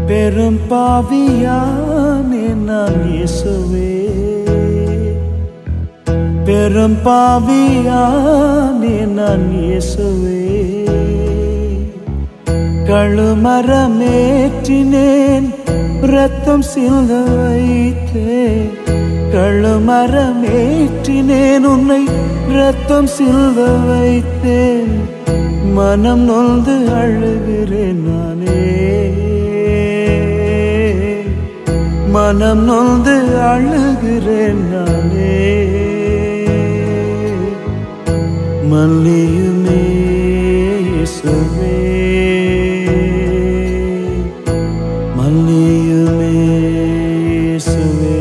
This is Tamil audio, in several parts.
பெரும் பாவியானே நான் இயேசுவே பெரும் பாவியானே நான் இயேசுவே கழுமரமேற்றினேன் ரத்தம் சிந்த வைத்தேன் கழுமரமேற்றினேன் உன்னை ரத்தம் சிந்த வைத்தேன் மனம் நொந்து அழுகிறேன் நானே மனம் நொந்து அழுகிறேன் நானே மல்லியுமே இயேசுவே மல்லியுமே இயேசுவே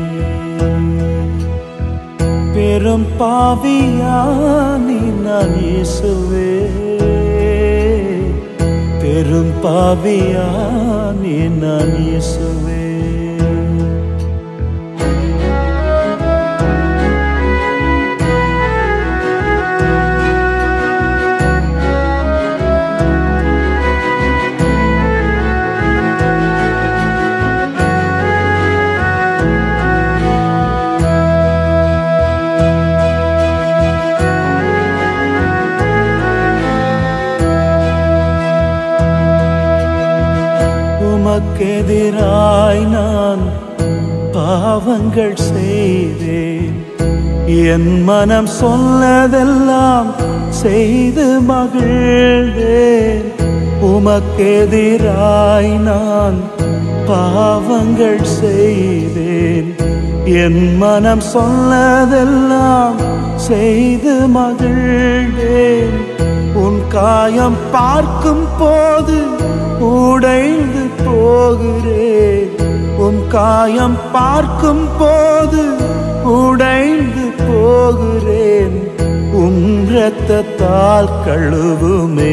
பெரும் பாவியானி நான் இயேசுவே பெரும் பாவியானி நான் இயேசுவே உமக்கெதிராய் நான் பாவங்கள் செய்தேன் என் மனம் சொன்னதெல்லாம் செய்து மகிழ்ந்தேன் உமக்கெதிராய் நான் பாவங்கள் செய்தேன் என் மனம் சொன்னதெல்லாம் செய்து மகிழ்ந்தேன் உன் காயம் பார்க்கும் போது உடைந்து போகிறேன் உன் காயம் பார்க்கும் போது உடைந்து போகிறேன் உன் இரத்தத்தால் கழுவுமே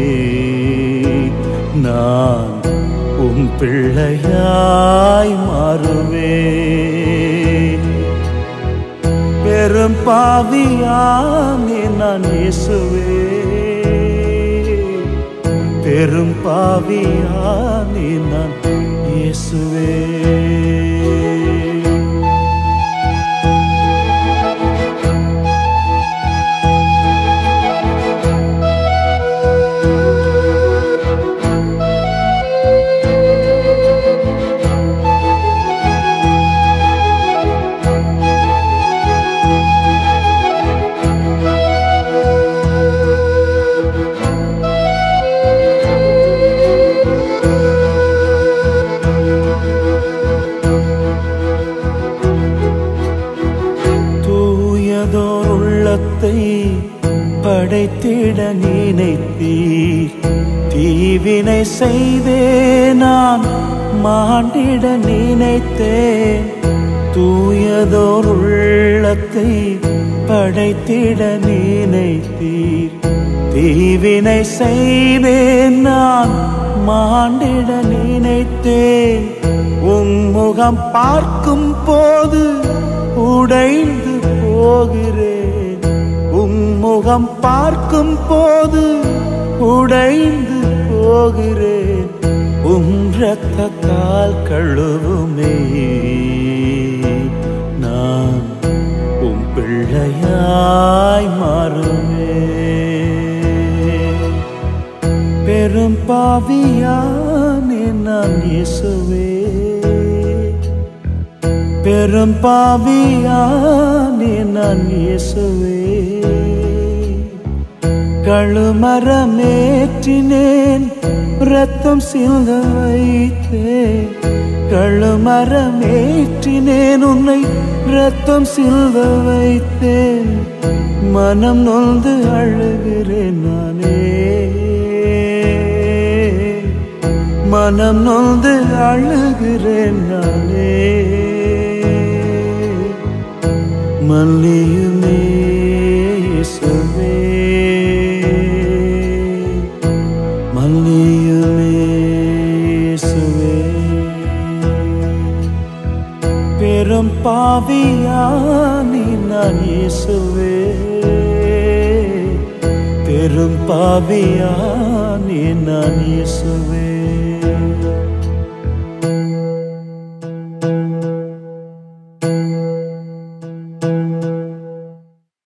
நான் உன் பிள்ளையாய் மாறுவேன் பெரும் பாவியானே நான் இயேசுவே பெரும் பாவியானே நான் இயேசுவே தூயதோர் உள்ளத்தை படைத்திட நினைத்தீர் தீவினை செய்தே நான் மாண்டிட நினைத்தேன் தூயதோர் உள்ளத்தை படைத்திட நினைத்தீர் தீவினை செய்தேன் நான் மாண்டிட நினைத்தேன் உன் முகம் பார்க்கும் போது உடைந்து போகிறேன் உன் முகம் பார்க்கும் போது உடைந்து போகிறேன் உன் ரத்தத்தால் கழுவுமே நான் உன் பிள்ளையாய் மாறுமே பெரும் பாவியானே நான் இயேசுவே பெரும் பாவியானே நான் இயேசுவே கழுமரமேற்றினேன் ரத்தம் சிந்த வைத்தேன் கழுமரமேற்றினேன் உன்னை ரத்தம் சிந்த வைத்தேன் மனம் நொந்து அழுகிறேன் நானே மனம் நொந்து அழுகிறேன் நானே மல்லியுமே இயேசுவே மல்லியுமே இயேசுவே பெரும் பாவியானி நான் இயேசுவே பெரும் பாவியானி நான் இயேசுவே